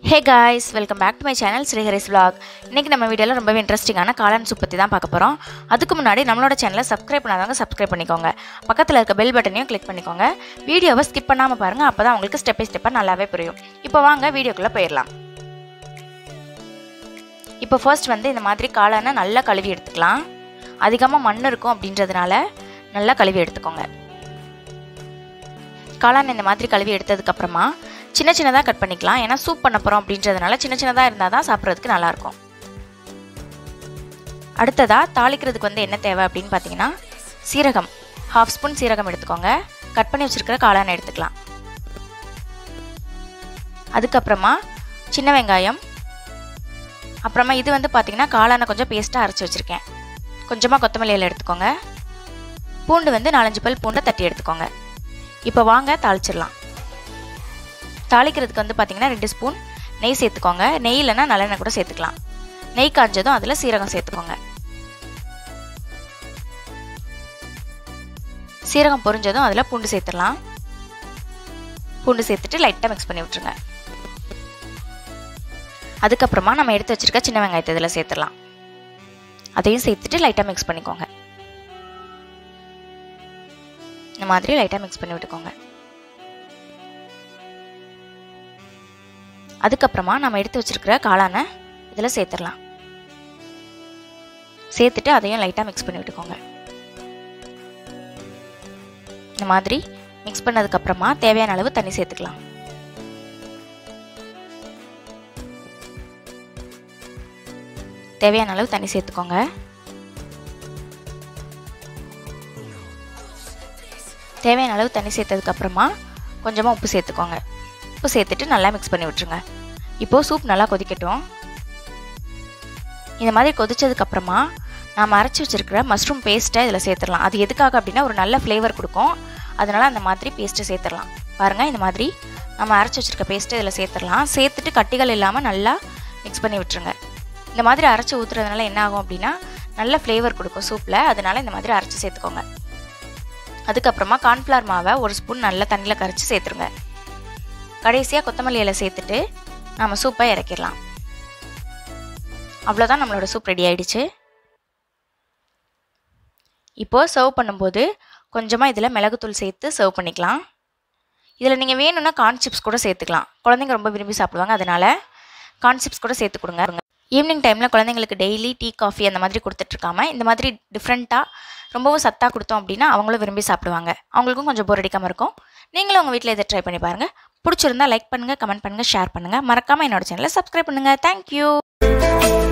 hey guys welcome back to my channel Srihari's vlog இன்றைக்கி நம்ம வீடியோவில் ரொம்பவே இன்ட்ரெஸ்டிங்கான காளான் சூப் பற்றி தான் பார்க்க போகிறோம் அதுக்கு முன்னாடி நம்மளோட சேனலை சப்ஸ்கிரைப் பண்ணாதவங்க சப்ஸ்கிரைப் பண்ணிக்கோங்க பக்கத்தில் இருக்க பெல் பட்டனையும் கிளிக் பண்ணிக்கோங்க வீடியோவை ஸ்கிப் பண்ணாமல் பாருங்கள் அப்போ தான் உங்களுக்கு ஸ்டெப் பை ஸ்டெப்பாக நல்லாவே புரியும் இப்போ வாங்க வீடியோக்குள்ளே போயிடலாம் இப்போ ஃபர்ஸ்ட் வந்து இந்த மாதிரி காளானை நல்லா கழுவி எடுத்துக்கலாம் அதிகமாக மண் இருக்கும் அப்படின்றதுனால நல்லா கழுவி எடுத்துக்கோங்க காளான் இந்த மாதிரி கழுவி எடுத்ததுக்கப்புறமா சின்ன சின்னதாக கட் பண்ணிக்கலாம் ஏன்னா சூப் பண்ண போகிறோம் அப்படின்றதுனால சின்ன சின்னதாக இருந்தால் தான் சாப்பிட்றதுக்கு நல்லாயிருக்கும் அடுத்ததாக தாளிக்கிறதுக்கு வந்து என்ன தேவை அப்படின்னு பார்த்தீங்கன்னா சீரகம் ஹாஃப் ஸ்பூன் சீரகம் எடுத்துக்கோங்க கட் பண்ணி வச்சுருக்கிற காளானை எடுத்துக்கலாம் அதுக்கப்புறமா சின்ன வெங்காயம் அப்புறமா இது வந்து பார்த்தீங்கன்னா காளானை கொஞ்சம் பேஸ்ட்டாக அரைச்சி வச்சுருக்கேன் கொஞ்சமாக கொத்தமல்லி இலை எடுத்துக்கோங்க பூண்டு வந்து நாலஞ்சு பல் பூண்டை தட்டி எடுத்துக்கோங்க இப்போ வாங்க தாளிச்சிடலாம் தாளிக்கிறதுக்கு வந்து பார்த்தீங்கன்னா ரெண்டு ஸ்பூன் நெய் சேர்த்துக்கோங்க நெய் இல்லைன்னா நல்லெண்ணெய் கூட சேர்த்துக்கலாம் நெய் காஞ்சதும் அதில் சீரகம் சேர்த்துக்கோங்க சீரகம் பொரிஞ்சதும் அதில் பூண்டு சேர்த்துடலாம் பூண்டு சேர்த்துட்டு லைட்டாக மிக்ஸ் பண்ணி விட்டுருங்க அதுக்கப்புறமா நம்ம எடுத்து வச்சிருக்க சின்ன வெங்காயத்தை இதில் சேர்த்துடலாம் அதையும் சேர்த்துட்டு லைட்டாக மிக்ஸ் பண்ணிக்கோங்க இந்த மாதிரி லைட்டாக மிக்ஸ் பண்ணி விட்டுக்கோங்க அதுக்கப்புறமா நம்ம எடுத்து வச்சிருக்கிற காளானை இதில் சேர்த்துடலாம் சேர்த்துட்டு அதையும் லைட்டாக மிக்ஸ் பண்ணி விட்டுக்கோங்க இந்த மாதிரி மிக்ஸ் பண்ணதுக்கப்புறமா தேவையான அளவு தண்ணி சேர்த்துக்கலாம் தேவையான அளவு தண்ணி சேர்த்துக்கோங்க தேவையான அளவு தண்ணி சேர்த்ததுக்கப்புறமா கொஞ்சமாக உப்பு சேர்த்துக்கோங்க உப்பு சேர்த்துட்டு நல்லா மிக்ஸ் பண்ணி விட்டுருங்க இப்போது சூப் நல்லா கொதிக்கட்டும் இந்த மாதிரி கொதிச்சதுக்கப்புறமா நாம் அரைச்சி வச்சுருக்கிற மஷ்ரூம் பேஸ்ட்டை இதில் சேர்த்துடலாம் அது எதுக்காக அப்படின்னா ஒரு நல்ல ஃப்ளேவர் கொடுக்கும் அதனால் அந்த மாதிரி பேஸ்ட்டை சேர்த்துடலாம் பாருங்கள் இந்த மாதிரி நம்ம அரைச்சி வச்சுருக்க பேஸ்ட்டை இதில் சேர்த்துடலாம் சேர்த்துட்டு கட்டிகள் இல்லாமல் நல்லா மிக்ஸ் பண்ணி விட்டுருங்க இந்த மாதிரி அரைச்சி ஊற்றுறதுனால என்ன ஆகும் அப்படின்னா நல்ல ஃப்ளேவர் கொடுக்கும் சூப்பில் அதனால் இந்த மாதிரி அரைச்சி சேர்த்துக்கோங்க அதுக்கப்புறமா கார்ன்ஃப்ளவர் மாவை ஒரு ஸ்பூன் நல்லா தண்ணியில் கரைச்சி சேர்த்துருங்க கடைசியாக கொத்தமல்லி இலை சேர்த்துட்டு நம்ம சூப்பை இறக்கிடலாம் அவ்வளோதான் நம்மளோட சூப் ரெடி ஆயிடுச்சு இப்போது சர்வ் பண்ணும்போது கொஞ்சமாக இதில் மிளகுத்தூள் சேர்த்து சர்வ் பண்ணிக்கலாம் இதில் நீங்கள் வேணும்னா கார்ன் சிப்ஸ் கூட சேர்த்துக்கலாம் குழந்தைங்க ரொம்ப விரும்பி சாப்பிடுவாங்க அதனால் கார்ன் சிப்ஸ் கூட சேர்த்து கொடுங்க ஈவினிங் டைமில் குழந்தைங்களுக்கு டெய்லி டீ காஃபி அந்த மாதிரி கொடுத்துட்ருக்காம இந்த மாதிரி டிஃப்ரெண்ட்டாக ரொம்பவும் சத்தாக கொடுத்தோம் அப்படின்னா அவங்களும் விரும்பி சாப்பிடுவாங்க அவங்களுக்கும் கொஞ்சம் போர் அடிக்காமல் இருக்கும் நீங்களும் உங்கள் வீட்டில் இதை ட்ரை பண்ணி பாருங்கள் பிடிச்சிருந்தா லைக் பண்ணுங்கள் கமெண்ட் பண்ணுங்கள் ஷேர் பண்ணுங்கள் மறக்காமல் என்னோட சேனலை சப்ஸ்கிரைப் பண்ணுங்கள் தேங்க்யூ